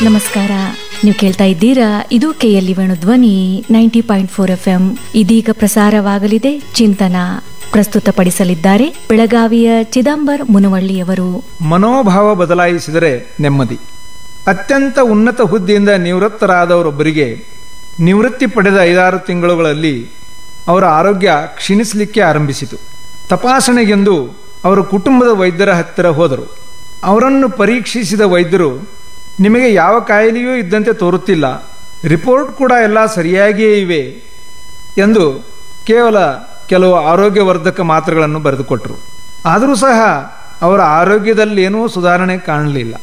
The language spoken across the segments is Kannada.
ನಮಸ್ಕಾರ ನೀವು ಕೇಳ್ತಾ ಇದ್ದೀರಾ ಇದು KLE Venu Dhwani ninety point four F M ಇದೀಗ ಪ್ರಸಾರವಾಗಲಿದೆ ಚಿಂತನ ಪ್ರಸ್ತುತಪಡಿಸಲಿದ್ದಾರೆ ಬೆಳಗಾವಿಯ ಚಿದಂಬರ್ ಮುನವಳ್ಳಿಯವರು ಮನೋಭಾವ ಬದಲಾಯಿಸಿದರೆ ನೆಮ್ಮದಿ ಅತ್ಯಂತ ಉನ್ನತ ಹುದ್ದೆಯಿಂದ ನಿವೃತ್ತರಾದವರೊಬ್ಬರಿಗೆ ನಿವೃತ್ತಿ ಪಡೆದ ಐದಾರು ತಿಂಗಳುಗಳಲ್ಲಿ ಅವರ ಆರೋಗ್ಯ ಕ್ಷೀಣಿಸಲಿಕ್ಕೆ ಆರಂಭಿಸಿತು ತಪಾಸಣೆಗೆಂದು ಅವರ ಕುಟುಂಬದ ವೈದ್ಯರ ಹತ್ತಿರ ಹೋದರು ಅವರನ್ನು ಪರೀಕ್ಷಿಸಿದ ವೈದ್ಯರು ನಿಮಗೆ ಯಾವ ಕಾಯಿಲೆಯೂ ಇದ್ದಂತೆ ತೋರುತ್ತಿಲ್ಲ ರಿಪೋರ್ಟ್ ಕೂಡ ಎಲ್ಲ ಸರಿಯಾಗಿಯೇ ಇವೆ ಎಂದು ಕೇವಲ ಕೆಲವು ಆರೋಗ್ಯವರ್ಧಕ ಮಾತ್ರೆಗಳನ್ನು ಬರೆದುಕೊಟ್ಟರು ಆದರೂ ಸಹ ಅವರ ಆರೋಗ್ಯದಲ್ಲಿ ಏನೂ ಸುಧಾರಣೆ ಕಾಣಲಿಲ್ಲ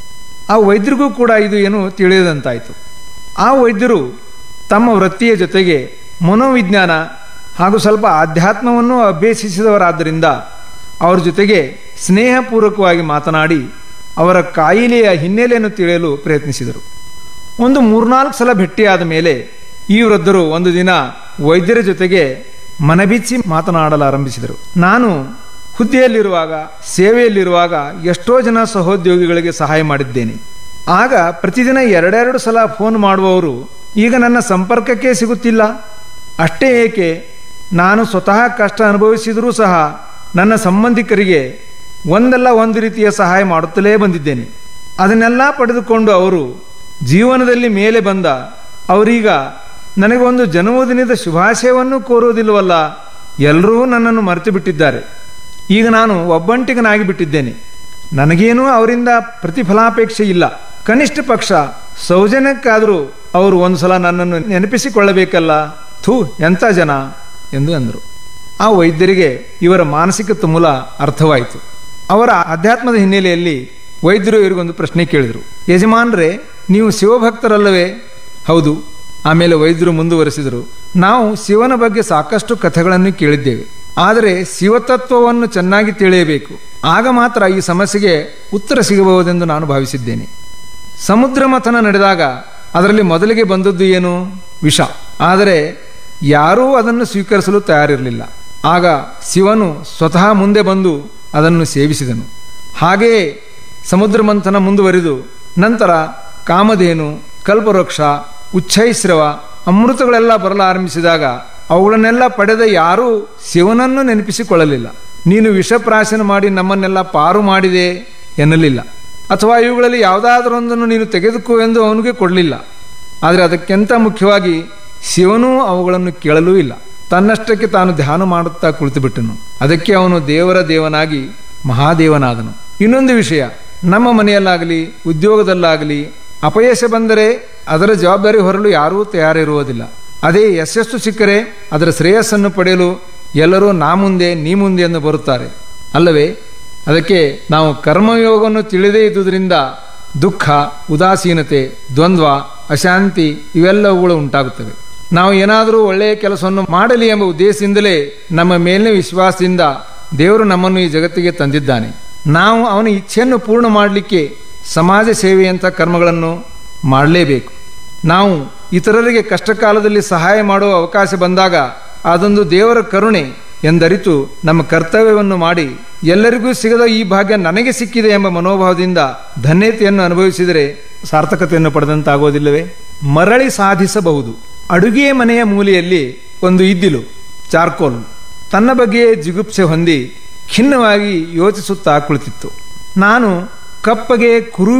ಆ ವೈದ್ಯರಿಗೂ ಕೂಡ ಇದು ಏನು ತಿಳಿಯದಂತಾಯಿತು ಆ ವೈದ್ಯರು ತಮ್ಮ ವೃತ್ತಿಯ ಜೊತೆಗೆ ಮನೋವಿಜ್ಞಾನ ಹಾಗೂ ಸ್ವಲ್ಪ ಆಧ್ಯಾತ್ಮವನ್ನು ಅಭ್ಯಸಿಸಿದವರಾದ್ದರಿಂದ ಅವರ ಜೊತೆಗೆ ಸ್ನೇಹಪೂರ್ವಕವಾಗಿ ಮಾತನಾಡಿ ಅವರ ಕಾಯಿಲೆಯ ಹಿನ್ನೆಲೆಯನ್ನು ತಿಳಿಯಲು ಪ್ರಯತ್ನಿಸಿದರು ಒಂದು ಮೂರ್ನಾಲ್ಕು ಸಲ ಭೇಟಿಯಾದ ಮೇಲೆ ಈ ವೃದ್ಧರು ಒಂದು ದಿನ ವೈದ್ಯರ ಜೊತೆಗೆ ಮನಬಿಚ್ಚಿ ಮಾತನಾಡಲಾರಂಭಿಸಿದರು ನಾನು ಹುದ್ದೆಯಲ್ಲಿರುವಾಗ ಸೇವೆಯಲ್ಲಿರುವಾಗ ಎಷ್ಟೋ ಜನ ಸಹೋದ್ಯೋಗಿಗಳಿಗೆ ಸಹಾಯ ಮಾಡಿದ್ದೇನೆ ಆಗ ಪ್ರತಿದಿನ ಎರಡೆರಡು ಸಲ ಫೋನ್ ಮಾಡುವವರು ಈಗ ನನ್ನ ಸಂಪರ್ಕಕ್ಕೆ ಸಿಗುತ್ತಿಲ್ಲ ಅಷ್ಟೇ ಏಕೆ ನಾನು ಸ್ವತಃ ಕಷ್ಟ ಅನುಭವಿಸಿದರೂ ಸಹ ನನ್ನ ಸಂಬಂಧಿಕರಿಗೆ ಒಂದಲ್ಲ ಒಂದು ರೀತಿಯ ಸಹಾಯ ಮಾಡುತ್ತಲೇ ಬಂದಿದ್ದೇನೆ ಅದನ್ನೆಲ್ಲ ಪಡೆದುಕೊಂಡು ಅವರು ಜೀವನದಲ್ಲಿ ಮೇಲೆ ಬಂದ ಅವರೀಗ ನನಗೆ ಒಂದು ಜನ್ಮದಿನದ ಶುಭಾಶಯವನ್ನು ಕೋರುವುದಿಲ್ಲವಲ್ಲ ಎಲ್ಲರೂ ನನ್ನನ್ನು ಮರೆತು ಬಿಟ್ಟಿದ್ದಾರೆ ಈಗ ನಾನು ಒಬ್ಬಂಟಿಗನಾಗಿ ಬಿಟ್ಟಿದ್ದೇನೆ ನನಗೇನೂ ಅವರಿಂದ ಪ್ರತಿಫಲಾಪೇಕ್ಷೆ ಇಲ್ಲ ಕನಿಷ್ಠ ಪಕ್ಷ ಸೌಜನ್ಯಕ್ಕಾದರೂ ಅವರು ಒಂದು ಸಲ ನನ್ನನ್ನು ನೆನಪಿಸಿಕೊಳ್ಳಬೇಕಲ್ಲ ಥೂ ಎಂಥ ಜನ ಎಂದು ಅಂದರು ಆ ವೈದ್ಯರಿಗೆ ಇವರ ಮಾನಸಿಕ ತುಮುಲ ಅರ್ಥವಾಯಿತು ಅವರ ಅಧ್ಯಾತ್ಮದ ಹಿನ್ನೆಲೆಯಲ್ಲಿ ವೈದ್ಯರು ಇವರಿಗೊಂದು ಪ್ರಶ್ನೆ ಕೇಳಿದರು ಯಜಮಾನ್ರೇ ನೀವು ಶಿವಭಕ್ತರಲ್ಲವೇ ಹೌದು ಆಮೇಲೆ ವೈದ್ಯರು ಮುಂದುವರೆಸಿದರು ನಾವು ಶಿವನ ಬಗ್ಗೆ ಸಾಕಷ್ಟು ಕಥೆಗಳನ್ನು ಕೇಳಿದ್ದೇವೆ ಆದರೆ ಶಿವತತ್ವವನ್ನು ಚೆನ್ನಾಗಿ ತಿಳಿಯಬೇಕು ಆಗ ಮಾತ್ರ ಈ ಸಮಸ್ಯೆಗೆ ಉತ್ತರ ಸಿಗಬಹುದೆಂದು ನಾನು ಭಾವಿಸಿದ್ದೇನೆ ಸಮುದ್ರ ಮಥನ ನಡೆದಾಗ ಅದರಲ್ಲಿ ಮೊದಲಿಗೆ ಬಂದದ್ದು ಏನು ವಿಷ ಆದರೆ ಯಾರೂ ಅದನ್ನು ಸ್ವೀಕರಿಸಲು ತಯಾರಿರಲಿಲ್ಲ ಆಗ ಶಿವನು ಸ್ವತಃ ಮುಂದೆ ಬಂದು ಅದನ್ನು ಸೇವಿಸಿದನು ಹಾಗೆಯೇ ಸಮುದ್ರ ಮಂಥನ ಮುಂದುವರಿದು ನಂತರ ಕಾಮಧೇನು ಕಲ್ಪವೃಕ್ಷ ಉಚ್ಛೈಸ್ರವ ಅಮೃತಗಳೆಲ್ಲ ಬರಲಾರಂಭಿಸಿದಾಗ ಅವುಗಳನ್ನೆಲ್ಲ ಪಡೆದ ಯಾರೂ ಶಿವನನ್ನು ನೆನಪಿಸಿಕೊಳ್ಳಲಿಲ್ಲ ನೀನು ವಿಷಪ್ರಾಶನ ಮಾಡಿ ನಮ್ಮನ್ನೆಲ್ಲ ಪಾರು ಮಾಡಿದೆ ಎನ್ನಲಿಲ್ಲ ಅಥವಾ ಇವುಗಳಲ್ಲಿ ಯಾವುದಾದರೊಂದನ್ನು ನೀನು ತೆಗೆದುಕೋ ಎಂದು ಅವನಿಗೆ ಕೊಡಲಿಲ್ಲ ಆದರೆ ಅದಕ್ಕಿಂತ ಮುಖ್ಯವಾಗಿ ಶಿವನೂ ಅವುಗಳನ್ನು ಕೇಳಲೂ ಇಲ್ಲ ತನ್ನಷ್ಟಕ್ಕೆ ತಾನು ಧ್ಯಾನ ಮಾಡುತ್ತಾ ಕುಳಿತುಬಿಟ್ಟನು ಅದಕ್ಕೆ ಅವನು ದೇವರ ದೇವನಾಗಿ ಮಹಾದೇವನಾದನು ಇನ್ನೊಂದು ವಿಷಯ ನಮ್ಮ ಮನೆಯಲ್ಲಾಗಲಿ ಉದ್ಯೋಗದಲ್ಲಾಗಲಿ ಅಪಯಶ ಬಂದರೆ ಅದರ ಜವಾಬ್ದಾರಿ ಹೊರಲು ಯಾರೂ ತಯಾರಿರುವುದಿಲ್ಲ ಅದೇ ಯಶಸ್ಸು ಸಿಕ್ಕರೆ ಅದರ ಶ್ರೇಯಸ್ಸನ್ನು ಪಡೆಯಲು ಎಲ್ಲರೂ ನಾ ಮುಂದೆ ನೀ ಮುಂದೆ ಎಂದು ಬರುತ್ತಾರೆ ಅಲ್ಲವೇ ಅದಕ್ಕೆ ನಾವು ಕರ್ಮಯೋಗವನ್ನು ತಿಳಿದೇ ಇದ್ದುದರಿಂದ ದುಃಖ ಉದಾಸೀನತೆ ದ್ವಂದ್ವ ಅಶಾಂತಿ ಇವೆಲ್ಲವುಗಳು ಉಂಟಾಗುತ್ತವೆ ನಾವು ಏನಾದರೂ ಒಳ್ಳೆಯ ಕೆಲಸವನ್ನು ಮಾಡಲಿ ಎಂಬ ಉದ್ದೇಶದಿಂದಲೇ ನಮ್ಮ ಮೇಲಿನ ವಿಶ್ವಾಸದಿಂದ ದೇವರು ನಮ್ಮನ್ನು ಈ ಜಗತ್ತಿಗೆ ತಂದಿದ್ದಾನೆ ನಾವು ಅವನ ಇಚ್ಛೆಯನ್ನು ಪೂರ್ಣ ಮಾಡಲಿಕ್ಕೆ ಸಮಾಜ ಸೇವೆಯಂಥ ಕರ್ಮಗಳನ್ನು ಮಾಡಲೇಬೇಕು ನಾವು ಇತರರಿಗೆ ಕಷ್ಟ ಕಾಲದಲ್ಲಿ ಸಹಾಯ ಮಾಡುವ ಅವಕಾಶ ಬಂದಾಗ ಅದೊಂದು ದೇವರ ಕರುಣೆ ಎಂದರಿತು ನಮ್ಮ ಕರ್ತವ್ಯವನ್ನು ಮಾಡಿ ಎಲ್ಲರಿಗೂ ಸಿಗದ ಈ ಭಾಗ್ಯ ನನಗೆ ಸಿಕ್ಕಿದೆ ಎಂಬ ಮನೋಭಾವದಿಂದ ಧನ್ಯತೆಯನ್ನು ಅನುಭವಿಸಿದರೆ ಸಾರ್ಥಕತೆಯನ್ನು ಪಡೆದಂತಾಗೋದಿಲ್ಲವೇ ಮರಳಿ ಸಾಧಿಸಬಹುದು ಅಡುಗೆ ಮನೆಯ ಮೂಲೆಯಲ್ಲಿ ಒಂದು ಇದ್ದಿಲು ಚಾರ್ಕೋಲ್ ತನ್ನ ಬಗ್ಗೆಯೇ ಜಿಗುಪ್ಸೆ ಹೊಂದಿ ಖಿನ್ನವಾಗಿ ಯೋಚಿಸುತ್ತಾ ಕುಳಿತಿತ್ತು ನಾನು ಕಪ್ಪಗೆ ಕುರು